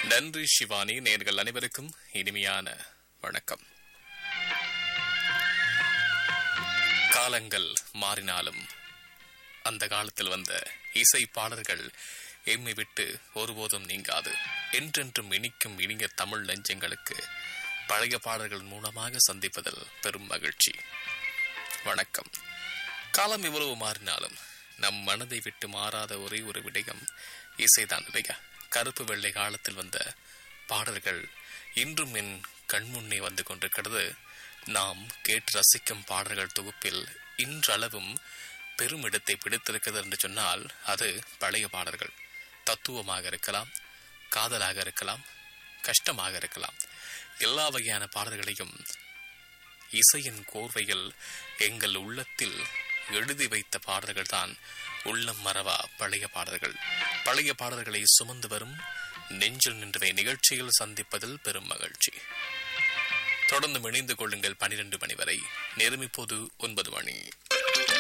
நன்றி சிவானி நேர்கள் அனைவருக்கும் இனிமையான வணக்கம் காலங்கள் மாறினாலும் அந்த காலத்தில் வந்த இசை பாடல்கள் எம்மை விட்டு ஒருபோதும் நீங்காது என்றென்றும் இனிக்கும் இனிய தமிழ் நெஞ்சங்களுக்கு பழைய பாடல்கள் மூலமாக சந்திப்பதில் பெரும் மகிழ்ச்சி வணக்கம் காலம் எவ்வளவு மாறினாலும் நம் மனதை விட்டு மாறாத ஒரே ஒரு விடயம் இசைதான் இல்லையா கருப்பு வெள்ளை காலத்தில் வந்த பாடல்கள் இன்றும் என் கண்முன்னே வந்து கொண்டிருக்கிறது நாம் கேட்டு ரசிக்கும் பாடல்கள் தொகுப்பில் இன்றளவும் பெரும் இடத்தை பிடித்திருக்கிறது என்று சொன்னால் அது பழைய பாடல்கள் தத்துவமாக இருக்கலாம் காதலாக இருக்கலாம் கஷ்டமாக இருக்கலாம் எல்லா வகையான பாடல்களையும் இசையின் கோர்வையில் எங்கள் உள்ளத்தில் எழுதி வைத்த பாடல்கள் தான் உள்ளம் மறவா பழைய பாடல்கள் பழைய பாடல்களை சுமந்து வரும் நெஞ்சில் நின்றவை நிகழ்ச்சியில் சந்திப்பதில் பெரும் மகிழ்ச்சி தொடர்ந்து இணைந்து கொள்ளுங்கள் பனிரெண்டு மணி வரை நேரம் இப்போது ஒன்பது மணி